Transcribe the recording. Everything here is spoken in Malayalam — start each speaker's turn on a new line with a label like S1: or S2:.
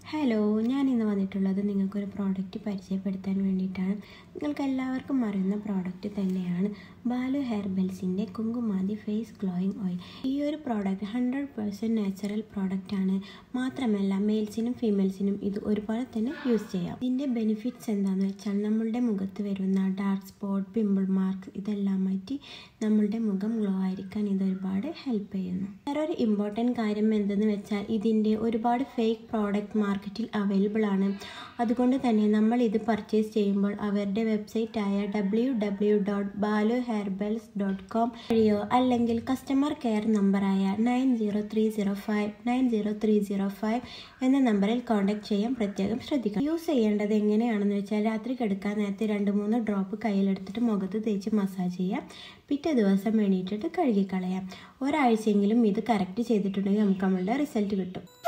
S1: ഹലോ ഞാൻ ഇന്ന് വന്നിട്ടുള്ളത് നിങ്ങൾക്കൊരു പ്രോഡക്റ്റ് പരിചയപ്പെടുത്താൻ വേണ്ടിയിട്ടാണ് നിങ്ങൾക്ക് എല്ലാവർക്കും അറിയുന്ന പ്രോഡക്റ്റ് തന്നെയാണ് ബാലു ഹെർബൽസിൻ്റെ കുങ്കുമാതി ഫേസ് ഗ്ലോയിങ് ഓയിൽ ഈ ഒരു product hundred percent natural product ആണ് മാത്രമല്ല മെയിൽസിനും ഫീമെയിൽസിനും ഇത് ഒരുപോലെ തന്നെ യൂസ് ചെയ്യാം ഇതിൻ്റെ ബെനിഫിറ്റ്സ് എന്താണെന്ന് വെച്ചാൽ നമ്മളുടെ മുഖത്ത് വരുന്ന ഡാർക്ക് സ്പോട്ട് പിമ്പിൾ മാർക്ക് ഇതെല്ലാം മാറ്റി നമ്മളുടെ മുഖം ഗ്ലോ ആയിരിക്കാൻ ഇത് ഒരുപാട് ഹെൽപ്പ് ചെയ്യുന്നു വേറൊരു ഇമ്പോർട്ടൻറ്റ് കാര്യം എന്തെന്ന് വെച്ചാൽ ഇതിൻ്റെ ഒരുപാട് ഫേക്ക് പ്രോഡക്റ്റ് മാർക്കറ്റിൽ അവൈലബിൾ ആണ് അതുകൊണ്ട് തന്നെ നമ്മൾ ഇത് പർച്ചേസ് ചെയ്യുമ്പോൾ അവരുടെ വെബ്സൈറ്റ് ആയ W W dot Balu herbals dot com വഴിയോ അല്ലെങ്കിൽ കസ്റ്റമർ കെയർ നമ്പറായ nine zero three zero five nine zero three zero five എന്ന നമ്പറിൽ കോൺടാക്ട് ചെയ്യാൻ പ്രത്യേകം ശ്രദ്ധിക്കണം യൂസ് ചെയ്യേണ്ടത് എങ്ങനെയാണെന്ന് വെച്ചാൽ രാത്രി കിടക്കാൻ നേരത്തെ രണ്ട് മൂന്ന് ഡ്രോപ്പ് കയ്യിലെടുത്തിട്ട് മുഖത്ത് തേച്ച് മസാജ് ചെയ്യാം പിറ്റേ ദിവസം എണീറ്റിട്ട് കഴുകിക്കളയാം ഒരാഴ്ചയെങ്കിലും ഇത് കറക്റ്റ് ചെയ്തിട്ടുണ്ടെങ്കിൽ നമുക്ക് നമ്മളുടെ റിസൾട്ട് കിട്ടും